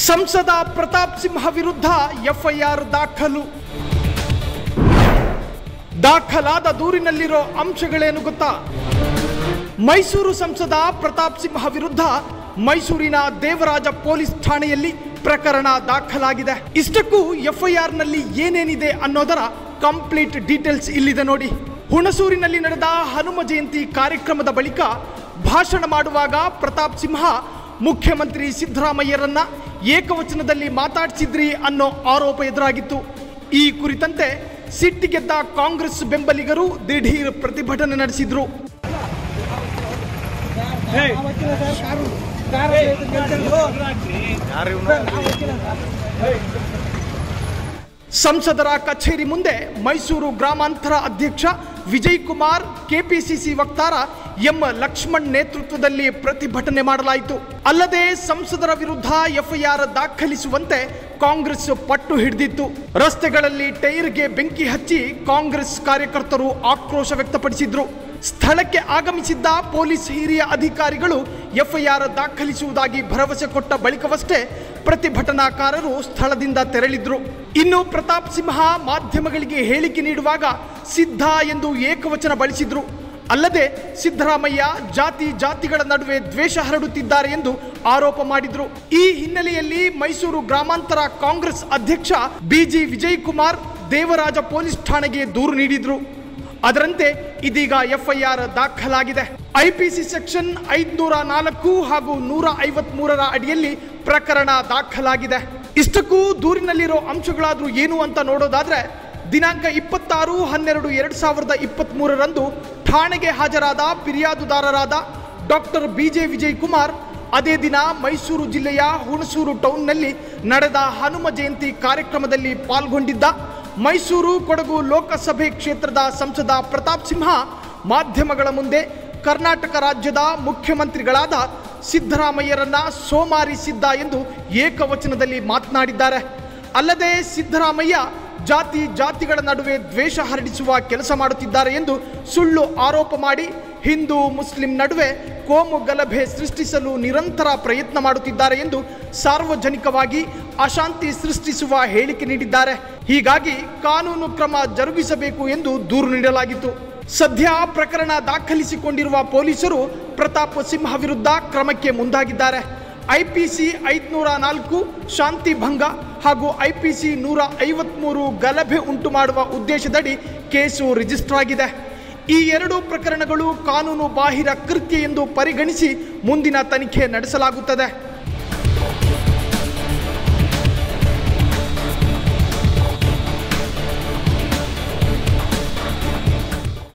ಸಂಸದ ಪ್ರತಾಪ್ ಸಿಂಹ ವಿರುದ್ಧ ಎಫ್ಐಆರ್ ದಾಖಲು ದಾಖಲಾದ ದೂರಿನಲ್ಲಿರೋ ಅಂಶಗಳೇನು ಗೊತ್ತಾ ಮೈಸೂರು ಸಂಸದ ಪ್ರತಾಪ್ ಸಿಂಹ ವಿರುದ್ಧ ಮೈಸೂರಿನ ದೇವರಾಜ ಪೊಲೀಸ್ ಠಾಣೆಯಲ್ಲಿ ಪ್ರಕರಣ ದಾಖಲಾಗಿದೆ ಇಷ್ಟಕ್ಕೂ ಎಫ್ಐಆರ್ನಲ್ಲಿ ಏನೇನಿದೆ ಅನ್ನೋದರ ಕಂಪ್ಲೀಟ್ ಡೀಟೇಲ್ಸ್ ಇಲ್ಲಿದೆ ನೋಡಿ ಹುಣಸೂರಿನಲ್ಲಿ ನಡೆದ ಹನುಮ ಜಯಂತಿ ಕಾರ್ಯಕ್ರಮದ ಬಳಿಕ ಭಾಷಣ ಮಾಡುವಾಗ ಪ್ರತಾಪ್ ಸಿಂಹ ಮುಖ್ಯಮಂತ್ರಿ ಸಿದ್ದರಾಮಯ್ಯರನ್ನ ಏಕವಚನದಲ್ಲಿ ಮಾತಾಡಿಸಿದ್ರಿ ಅನ್ನೋ ಆರೋಪ ಎದುರಾಗಿತ್ತು ಈ ಕುರಿತಂತೆ ಸಿಟ್ಟಿಗೆದ್ದ ಕಾಂಗ್ರೆಸ್ ಬೆಂಬಲಿಗರು ದಿಢೀರ್ ಪ್ರತಿಭಟನೆ ನಡೆಸಿದ್ರು ಸಂಸದರ ಕಚೇರಿ ಮುಂದೆ ಮೈಸೂರು ಗ್ರಾಮಾಂತರ ಅಧ್ಯಕ್ಷ ವಿಜಯ್ ಕುಮಾರ್ ಕೆಪಿಸಿಸಿ ವಕ್ತಾರ ಎಂ ಲಕ್ಷ್ಮಣ್ ನೇತೃತ್ವದಲ್ಲಿ ಪ್ರತಿಭಟನೆ ಮಾಡಲಾಯಿತು ಅಲ್ಲದೆ ಸಂಸದರ ವಿರುದ್ಧ ಎಫ್ಐಆರ್ ದಾಖಲಿಸುವಂತೆ ಕಾಂಗ್ರೆಸ್ ಪಟ್ಟು ಹಿಡಿದಿತ್ತು ರಸ್ತೆಗಳಲ್ಲಿ ಟೈರ್ಗೆ ಬೆಂಕಿ ಹಚ್ಚಿ ಕಾಂಗ್ರೆಸ್ ಕಾರ್ಯಕರ್ತರು ಆಕ್ರೋಶ ವ್ಯಕ್ತಪಡಿಸಿದ್ರು ಸ್ಥಳಕ್ಕೆ ಆಗಮಿಸಿದ್ದ ಪೊಲೀಸ್ ಹಿರಿಯ ಅಧಿಕಾರಿಗಳು ಎಫ್ಐಆರ್ ದಾಖಲಿಸುವುದಾಗಿ ಭರವಸೆ ಕೊಟ್ಟ ಬಳಿಕವಷ್ಟೇ ಪ್ರತಿಭಟನಾಕಾರರು ಸ್ಥಳದಿಂದ ತೆರಳಿದ್ರು ಇನ್ನು ಪ್ರತಾಪ್ ಸಿಂಹ ಮಾಧ್ಯಮಗಳಿಗೆ ಹೇಳಿಕೆ ನೀಡುವಾಗ ಸಿದ್ಧ ಎಂದು ಏಕವಚನ ಬಳಸಿದ್ರು ಅಲ್ಲದೆ ಸಿದ್ದರಾಮಯ್ಯ ಜಾತಿ ಜಾತಿಗಳ ನಡುವೆ ದ್ವೇಷ ಹರಡುತ್ತಿದ್ದಾರೆ ಎಂದು ಆರೋಪ ಮಾಡಿದ್ರು ಈ ಹಿನ್ನೆಲೆಯಲ್ಲಿ ಮೈಸೂರು ಗ್ರಾಮಾಂತರ ಕಾಂಗ್ರೆಸ್ ಅಧ್ಯಕ್ಷ ಬಿಜಿ ವಿಜಯ್ ಕುಮಾರ್ ದೇವರಾಜ ಪೊಲೀಸ್ ಠಾಣೆಗೆ ದೂರು ನೀಡಿದ್ರು ಅದರಂತೆ ಇದೀಗ ಎಫ್ಐಆರ್ ದಾಖಲಾಗಿದೆ ಐಪಿಸಿ ಸೆಕ್ಷನ್ ಐದುನೂರ ನಾಲ್ಕು ಹಾಗೂ ನೂರ ಐವತ್ ಮೂರರ ಅಡಿಯಲ್ಲಿ ಪ್ರಕರಣ ದಾಖಲಾಗಿದೆ ಇಷ್ಟಕ್ಕೂ ದೂರಿನಲ್ಲಿರೋ ಅಂಶಗಳಾದ್ರೂ ಏನು ಅಂತ ನೋಡೋದಾದ್ರೆ ದಿನಾಂಕ ಇಪ್ಪತ್ತಾರು ಹನ್ನೆರಡು ಎರಡು ಸಾವಿರದ ಇಪ್ಪತ್ತ್ ಮೂರರಂದು ಠಾಣೆಗೆ ಹಾಜರಾದ ಫಿರ್ಯಾದುದಾರರಾದ ಡಾಕ್ಟರ್ ಬಿಜೆ ವಿಜಯ್ ಕುಮಾರ್ ಅದೇ ದಿನ ಮೈಸೂರು ಜಿಲ್ಲೆಯ ಹುಣಸೂರು ಟೌನ್ನಲ್ಲಿ ನಡೆದ ಹನುಮ ಜಯಂತಿ ಕಾರ್ಯಕ್ರಮದಲ್ಲಿ ಪಾಲ್ಗೊಂಡಿದ್ದ ಮೈಸೂರು ಕೊಡಗು ಲೋಕಸಭೆ ಕ್ಷೇತ್ರದ ಸಂಸದ ಪ್ರತಾಪ್ ಸಿಂಹ ಮಾಧ್ಯಮಗಳ ಮುಂದೆ ಕರ್ನಾಟಕ ರಾಜ್ಯದ ಮುಖ್ಯಮಂತ್ರಿಗಳಾದ ಸಿದ್ದರಾಮಯ್ಯರನ್ನ ಸೋಮಾರಿಸಿದ್ದ ಎಂದು ಏಕವಚನದಲ್ಲಿ ಮಾತನಾಡಿದ್ದಾರೆ ಅಲ್ಲದೆ ಸಿದ್ದರಾಮಯ್ಯ ಜಾತಿ ಜಾತಿಗಳ ನಡುವೆ ದ್ವೇಷ ಹರಡಿಸುವ ಕೆಲಸ ಮಾಡುತ್ತಿದ್ದಾರೆ ಎಂದು ಸುಳ್ಳು ಆರೋಪ ಮಾಡಿ ಹಿಂದೂ ಮುಸ್ಲಿಂ ನಡುವೆ ಕೋಮು ಗಲಭೆ ಸೃಷ್ಟಿಸಲು ನಿರಂತರ ಪ್ರಯತ್ನ ಮಾಡುತ್ತಿದ್ದಾರೆ ಎಂದು ಸಾರ್ವಜನಿಕವಾಗಿ ಅಶಾಂತಿ ಸೃಷ್ಟಿಸುವ ಹೇಳಿಕೆ ನೀಡಿದ್ದಾರೆ ಹೀಗಾಗಿ ಕಾನೂನು ಕ್ರಮ ಜರುಗಿಸಬೇಕು ಎಂದು ದೂರು ನೀಡಲಾಗಿತ್ತು ಸದ್ಯ ಪ್ರಕರಣ ದಾಖಲಿಸಿಕೊಂಡಿರುವ ಪೊಲೀಸರು ಪ್ರತಾಪ್ ಸಿಂಹ ವಿರುದ್ಧ ಕ್ರಮಕ್ಕೆ ಮುಂದಾಗಿದ್ದಾರೆ ಐಪಿಸಿ ಐದುನೂರ ನಾಲ್ಕು ಶಾಂತಿ ಭಂಗ ಹಾಗೂ ಐಪಿಸಿ ನೂರ ಐವತ್ಮೂರು ಗಲಭೆ ಉಂಟು ಮಾಡುವ ಉದ್ದೇಶದಡಿ ಕೇಸು ರಿಜಿಸ್ಟರ್ ಆಗಿದೆ ಈ ಎರಡೂ ಪ್ರಕರಣಗಳು ಕಾನೂನು ಬಾಹಿರ ಕೃತ್ಯ ಎಂದು ಪರಿಗಣಿಸಿ ಮುಂದಿನ ತನಿಖೆ ನಡೆಸಲಾಗುತ್ತದೆ